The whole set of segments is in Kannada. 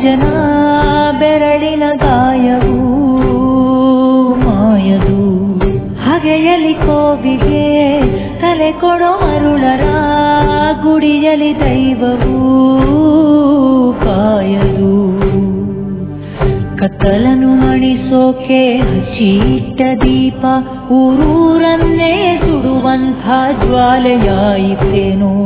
ಅಂಜನ ಬೆರಳಿನ ಗಾಯವು ಮಾಯದು ಹಗೆಯಲಿ ಕೋವಿಗೆ ತಲೆ ಕೊಡೋ ಅರುಳರ ಗುಡಿಯಲಿ ದೈವವು ಕಾಯದು ಕತ್ತಲನು ಮಣಿಸೋಕೆ ಹಚ್ಚಿಟ್ಟ ದೀಪ ಊರೂರನ್ನೇ ಸುಡುವಂಥ ಜ್ವಾಲೆಯಾಯಿತೇನೋ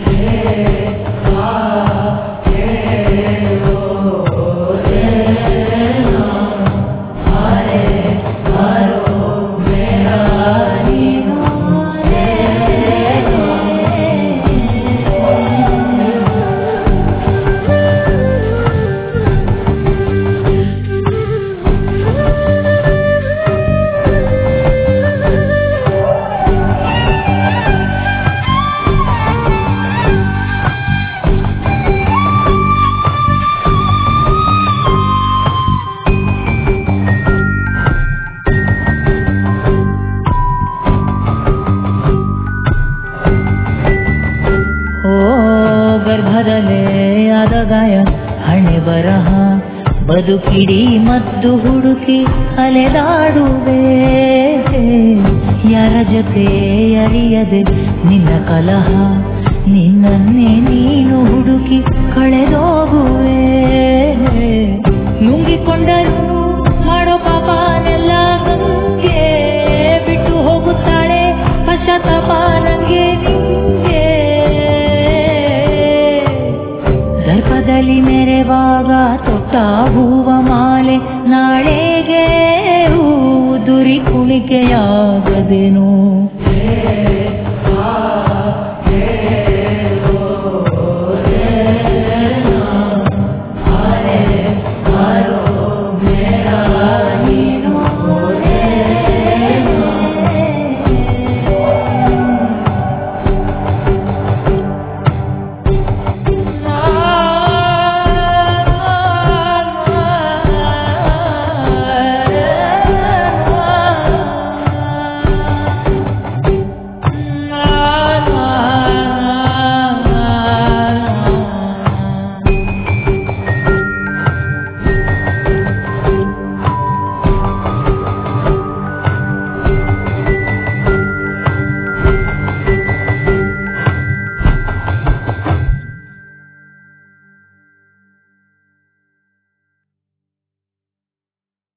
ಓ ಗರ್ಭದಲ್ಲೇ ಆದ ಗಾಯ ಹಣೆ ಬರಹ ಬದುಕಿಡಿ ಮದ್ದು ಹುಡುಕಿ ಅಲೆದಾಡುವೆ ಯಾರ ಜೊತೆ ಅರಿಯದೆ ನಿನ್ನ ಕಲಹ ನಿನ್ನನ್ನೇ ನೀನು ಹುಡುಕಿ ಕಳೆದೋಗುವೆ ನುಂಗಿಕೊಂಡರು ಮಾಡೋ ಪಾಪನೆಲ್ಲ ಗಂಗೆ ಬಿಟ್ಟು ಹೋಗುತ್ತಾಳೆ ಪಶ್ಚಾತ್ತಾಪ ನಂಗೆ ನಿಂಗೆ ದರ್ಪದಲ್ಲಿ ಮೆರೆವಾಗ ತೊಟ್ಟ ಹೂವ ಮಾಲೆ ನಾಳೆಗೆ ಹೂವು ದುರಿ ಕುಣಿಕೆಯಾಗದೆನು